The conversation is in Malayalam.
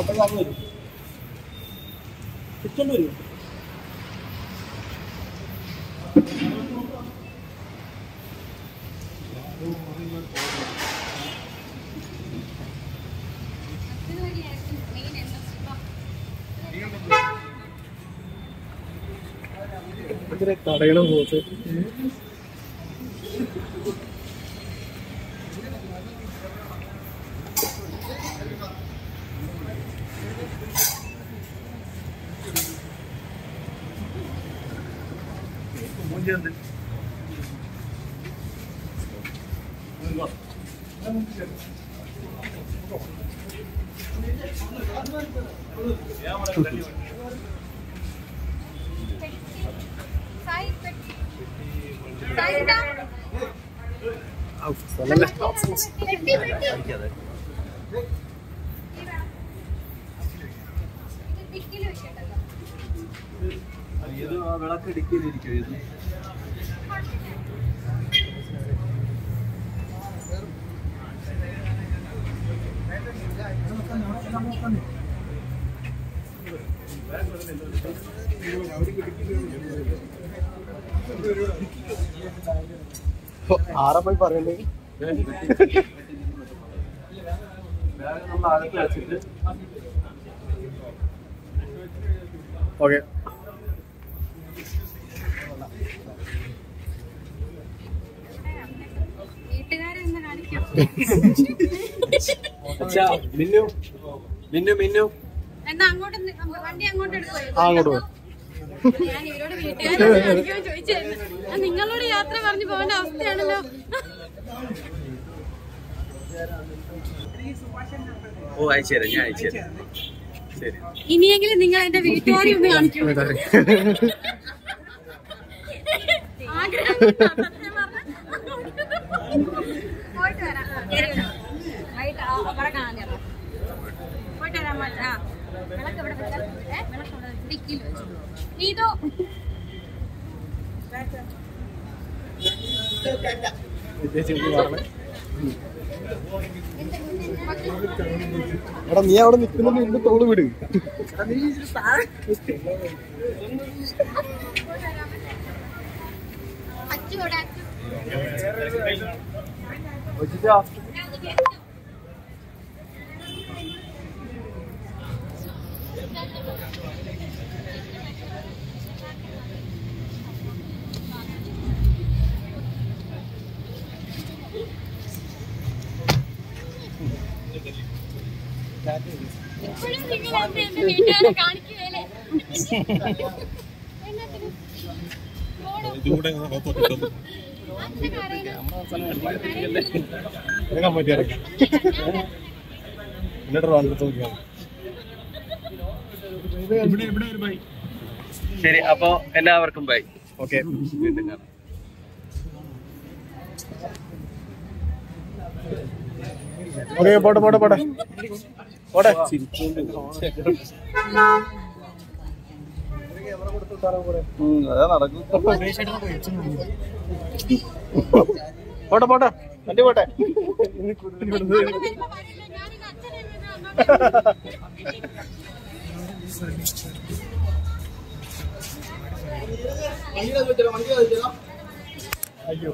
തിരിച്ചോണ്ട് വരും തടയണം പോത്ത് വിളക്ക് ഇടുക്കിയിലിരിക്കും ഇത് ആരാ പോയി പറയണ്ടേ ബാഗ് നമ്മൾ അകത്ത് വെച്ചിട്ട് ഓക്കെ വീട്ടുകാരെ ഒന്ന് കാണിക്കാം അച്ഛാ മിന്നു മിന്നു മിന്നു എന്നാ അങ്ങോട്ട് നി- വണ്ടി അങ്ങോട്ട് എടുക്കുമോ ആ, അങ്ങോട്ട് പോ. ഞാൻ ഇവരോട് വീട്ടുകാരെ കാണിക്കാൻ ചോദിച്ചായിരുന്നു ഞാൻ നിങ്ങളോട് യാത്ര പറഞ്ഞു പോകേണ്ട അവസ്ഥയാണല്ലോ ഓ അയച്ചു തരാം ഞാൻ അയച്ചു തരാം ശരി ഇനിയെങ്കിലും നിങ്ങൾ എന്റെ വീട്ടുകാരെ ഒന്ന് കാണിക്കൂ ആഗ്രഹം കൊണ്ടാ, സത്യം പറഞ്ഞാ. പോയിട്ട് വരാം വൈകിട്ട് ആ, അവിടെ കാണാൻ ചേർന്നു പോയിട്ട് വരാം മതി. ആ വിളക്ക് ഇവിടെ വെച്ചാൽ ഏ വിളക്ക് ഇവിടെ വെച്ച് ഡിക്കിയിൽ വെച്ചു നീതോ എടാ നീ അവിടെ നിൽക്കുന്ന നിന്റെ തോള് വിട് അച്ചു ഇവിടെ അച്ചു ഇപ്പോഴും നിങ്ങൾ എന്നെ എന്റെ വീട്ടുകാരെ കാണിക്കുകയല്ലേ എന്നത്തിന്? ഓടോ. അച്ഛൻ കരയുന്നു. ഇറങ്ങാൻ പറ്റി ഇറങ്ങാം എന്നിട്ട് വന്നിട്ട് നോക്കിയാൽ ശരി അപ്പോ എല്ലാവർക്കും ബൈ ഓക്കെ വീണ്ടും കാണാം ഓക്കെ പോട്ടെ പോട്ടെ പോട്ടെ പോട്ടെ അതാ നടക്കും പോട്ടെ പോട്ടെ വണ്ടി പോട്ടെ വരുമ്പോ പറയില്ല, ഞാനിത് അച്ഛനെ വീട്ടിൽ വന്നോട്ടെ. അയ്യോ